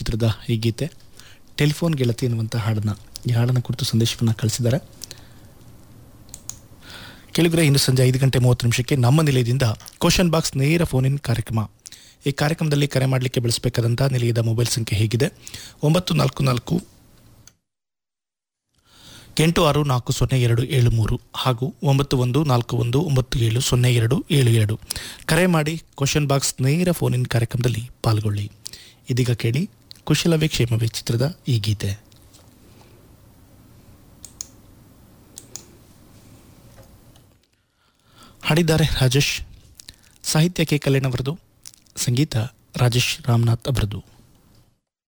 ಚಿತ್ರದ ಈ ಗೀತೆ ಟೆಲಿಫೋನ್ ಗೆಳತಿ ಎನ್ನುವಂಥ ಹಾಡನ್ನು ಈ ಹಾಡನ್ನು ಕುರಿತು ಸಂದೇಶವನ್ನು ಕಳಿಸಿದ್ದಾರೆ ಕೇಳಿದ್ರೆ ಇಂದು ಸಂಜೆ ಐದು ಗಂಟೆ ಮೂವತ್ತು ನಿಮಿಷಕ್ಕೆ ನಮ್ಮ ನಿಲಯದಿಂದ ಕ್ವಶನ್ ಬಾಕ್ಸ್ ನೇರ ಫೋನ್ ಇನ್ ಕಾರ್ಯಕ್ರಮ ಈ ಕಾರ್ಯಕ್ರಮದಲ್ಲಿ ಕರೆ ಮಾಡಲಿಕ್ಕೆ ಬೆಳೆಸಬೇಕಾದಂಥ ನಿಲಯದ ಮೊಬೈಲ್ ಸಂಖ್ಯೆ ಹೇಗಿದೆ ಒಂಬತ್ತು ನಾಲ್ಕು ನಾಲ್ಕು ಎಂಟು ಆರು ನಾಲ್ಕು ಸೊನ್ನೆ ಎರಡು ಏಳು ಮೂರು ಹಾಗೂ ಒಂಬತ್ತು ಒಂದು ನಾಲ್ಕು ಒಂದು ಒಂಬತ್ತು ಏಳು ಸೊನ್ನೆ ಎರಡು ಏಳು ಎರಡು ಕರೆ ಮಾಡಿ ಕ್ವಶನ್ ಬಾಕ್ಸ್ ನೇರ ಫೋನ್ ಇನ್ ಕಾರ್ಯಕ್ರಮದಲ್ಲಿ ಪಾಲ್ಗೊಳ್ಳಿ ಇದೀಗ ಕೇಳಿ ಕುಶಲವೇ ಕ್ಷೇಮವೇ ಚಿತ್ರದ ಈ ಗೀತೆ ಹಾಡಿದ್ದಾರೆ ರಾಜೇಶ್ ಸಾಹಿತ್ಯ ಕೆ ಕಲ್ಯಾಣ್ ಅವರದು ಸಂಗೀತ ರಾಜೇಶ್ ರಾಮನಾಥ್ ಅವರದು